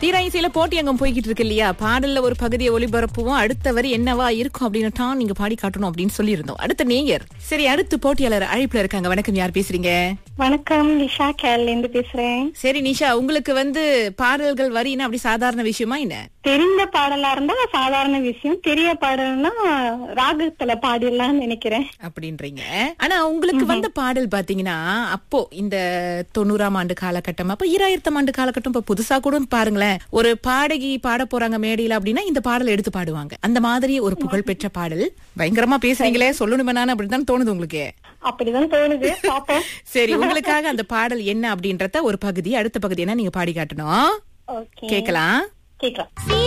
தீராயிசையில போட்டி அங்கம் போய்கிட்டு இருக்கு இல்லையா பாடல்ல ஒரு பகுதியை ஒளிபரப்புவோம் அடுத்த வரி என்னவா இருக்கும் அப்படின்னு நீங்க பாடி காட்டணும் அப்படின்னு சொல்லியிருந்தோம் அடுத்த நேயர் சரி அடுத்து போட்டியாளர் அழைப்புல இருக்காங்க வணக்கம் யார் பேசுறீங்க வணக்கம் நிஷா கேரள இருந்து பேசுறேன் சரி நிஷா உங்களுக்கு வந்து பாடல்கள் வரின்னா அப்படி சாதாரண விஷயமா என்ன தெரிந்த பாடலா இருந்தா சாதாரண விஷயம் தெரிய பாடல்னா ராகத்துல பாடிடலாம்னு நினைக்கிறேன் அப்படின்றீங்க ஆனா உங்களுக்கு வந்த பாடல் பாத்தீங்கன்னா அப்போ இந்த தொண்ணூறாம் ஆண்டு காலகட்டம் அப்ப ஈராயிரத்தாம் ஆண்டு காலகட்டம் இப்ப புதுசா கூட பாருங்களேன் ஒரு பாடகி பாட போறாங்க மேடையில அப்படின்னா இந்த பாடல் எடுத்து பாடுவாங்க அந்த மாதிரி ஒரு புகழ்பெற்ற பாடல் பயங்கரமா பேசுறீங்களே சொல்லணுமே நான் அப்படின்னு தோணுது உங்களுக்கு அப்படிதான் தோணுது பாப்போம் சரி உங்களுக்காக அந்த பாடல் என்ன அப்படின்றத ஒரு பகுதி அடுத்த பகுதி என்ன நீங்க பாடி காட்டணும் ஓகே கேக்கலாம் கேக்கலாம்